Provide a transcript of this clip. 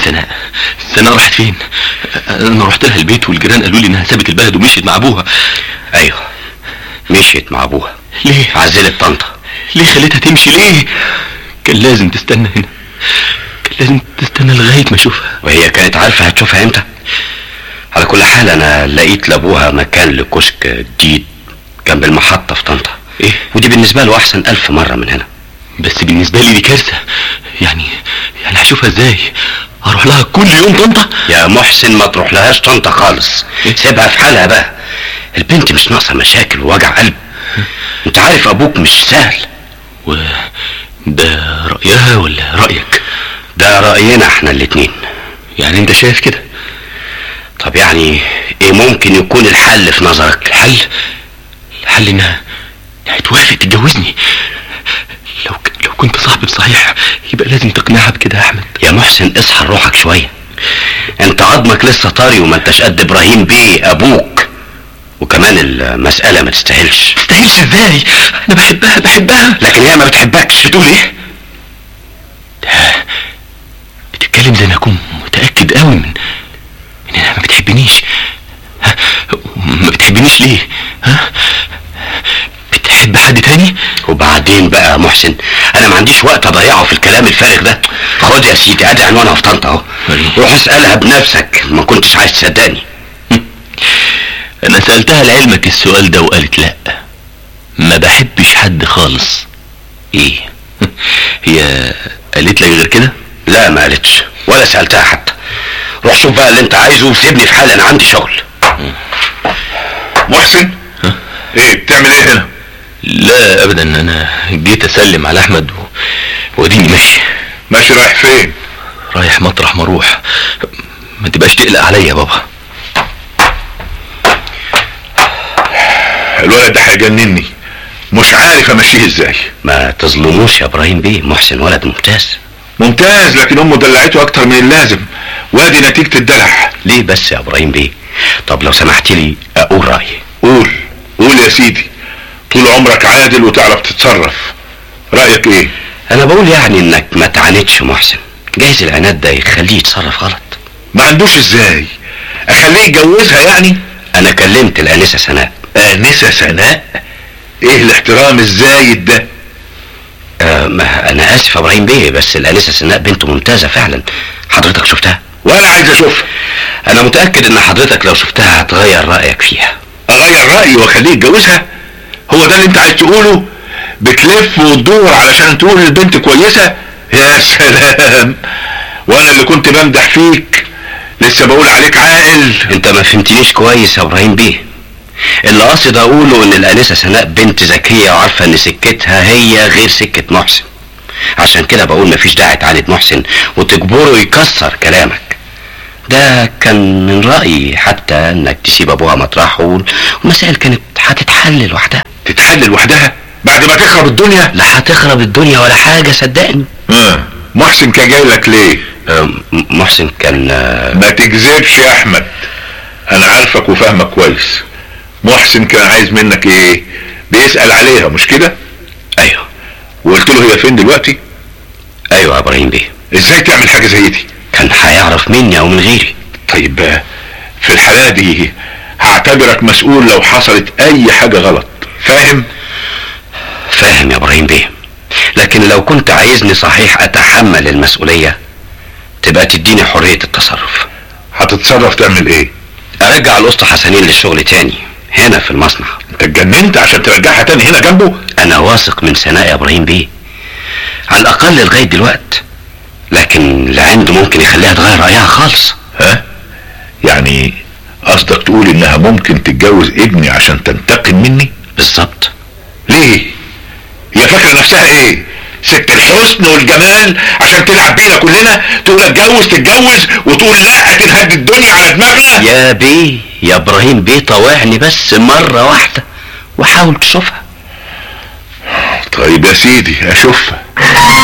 سناء سناء راحت فين انا رحت لها البيت والجيران قالوا لي انها سابت البلد ومشيت مع ابوها ايوه مشيت مع ابوها ليه عزلت طنطا ليه خليتها تمشي ليه كان لازم تستنى هنا كان لازم تستنى لغايه ما اشوفها وهي كانت عارفه هتشوفها امتى على كل حال انا لقيت لابوها مكان لكشك جديد جنب المحطه في طنطا ايه ودي بالنسبه له احسن الف مره من هنا بس بالنسبه لي دي كارثه يعني يعني هشوفها ازاي اروح لها كل يوم طنطا يا محسن ما تروح لهاش طنطا خالص سيبها في حالها بقى البنت مش ناقصه مشاكل ووجع قلب انت عارف ابوك مش سهل و ده رايها ولا رايك ده راينا احنا الاتنين يعني انت شايف كده طب يعني ايه ممكن يكون الحل في نظرك الحل الحل انها انها توافق تتجوزني لو ك... لو كنت صاحبي صحيح يبقى لازم تقنعها بكده يا احمد يا محسن اصحى روحك شويه انت عظمك لسه طري وما انتش قد ابراهيم بيه ابوك وكمان المساله ما تستاهلش تستاهلش ازاي انا بحبها بحبها لكن هي ما بتحبكش بتقول ايه ده بتتكلم زي ما اكون متاكد قوي من انها ما بتحبنيش ها؟ ما بتحبنيش ليه ها بتحب حد تاني وبعدين بقى يا محسن انا ما عنديش وقت اضيعه في الكلام الفارغ ده خد يا سيدي ادي عنوانها في طنطا اهو روح اسالها بنفسك ما كنتش عايز تصدقني انا سالتها لعلمك السؤال ده وقالت لا ما بحبش حد خالص ايه هي قالت لك غير كده لا ما قالتش ولا سالتها حتى روح شوف بقى اللي انت عايزه وسيبني في حالي انا عندي شغل محسن ايه بتعمل ايه هنا لا ابدا انا جيت اسلم على احمد و... واديني ماشي ماشي رايح فين رايح مطرح ما اروح ما تبقاش تقلق عليا يا بابا الولد ده هيجنني مش عارف امشيه ازاي ما تظلموش يا ابراهيم بيه محسن ولد ممتاز ممتاز لكن امه دلعته اكتر من اللازم وادي نتيجة الدلع ليه بس يا ابراهيم بيه طب لو سمحت لي اقول رايي قول قول يا سيدي طول عمرك عادل وتعرف تتصرف رأيك ايه انا بقول يعني انك ما تعاندش محسن جايز العناد ده يخليه يتصرف غلط ما عندوش ازاي اخليه يتجوزها يعني انا كلمت الانسه سناء انسة سناء ايه الاحترام الزايد ده آه ما انا اسف يا ابراهيم بيه بس الانسه سناء بنت ممتازه فعلا حضرتك شفتها ولا عايز اشوفها انا متاكد ان حضرتك لو شفتها هتغير رايك فيها اغير رايي واخليه يتجوزها هو ده اللي انت عايز تقوله بتلف وتدور علشان تقول البنت كويسه يا سلام وانا اللي كنت بمدح فيك لسه بقول عليك عاقل انت ما فهمتنيش كويس يا ابراهيم بيه اللي قصد اقوله ان الانسه سناء بنت ذكيه وعارفه ان سكتها هي غير سكه محسن عشان كده بقول مفيش داعي تعاند محسن وتجبره يكسر كلامك ده كان من رايي حتى انك تسيب ابوها مطرحه والمسائل كانت هتتحل لوحدها تتحل لوحدها بعد ما تخرب الدنيا لا هتخرب الدنيا ولا حاجه صدقني آه. محسن كان جاي لك ليه أم، محسن كان آه، ما تكذبش يا احمد انا عارفك وفاهمك كويس محسن كان عايز منك ايه بيسأل عليها مش كده ايوه وقلت له هي فين دلوقتي ايوه يا ابراهيم بيه ازاي تعمل حاجة زي دي كان هيعرف مني او من غيري طيب آه، في الحالة دي هعتبرك مسؤول لو حصلت اي حاجة غلط فاهم فاهم يا ابراهيم بيه لكن لو كنت عايزني صحيح اتحمل المسؤوليه تبقى تديني حريه التصرف هتتصرف تعمل ايه ارجع الاسطى حسنين للشغل تاني هنا في المصنع انت اتجننت عشان ترجعها تاني هنا جنبه انا واثق من سناء يا ابراهيم بيه على الاقل لغايه دلوقت لكن اللي عنده ممكن يخليها تغير رايها خالص ها يعني قصدك تقول انها ممكن تتجوز ابني عشان تنتقم مني بالظبط ليه هي فاكره نفسها ايه ست الحسن والجمال عشان تلعب بينا كلنا تقول اتجوز تتجوز وتقول لا تنهد الدنيا على دماغنا يا بيه يا ابراهيم بيه طوعني بس مره واحده وحاول تشوفها طيب يا سيدي اشوفها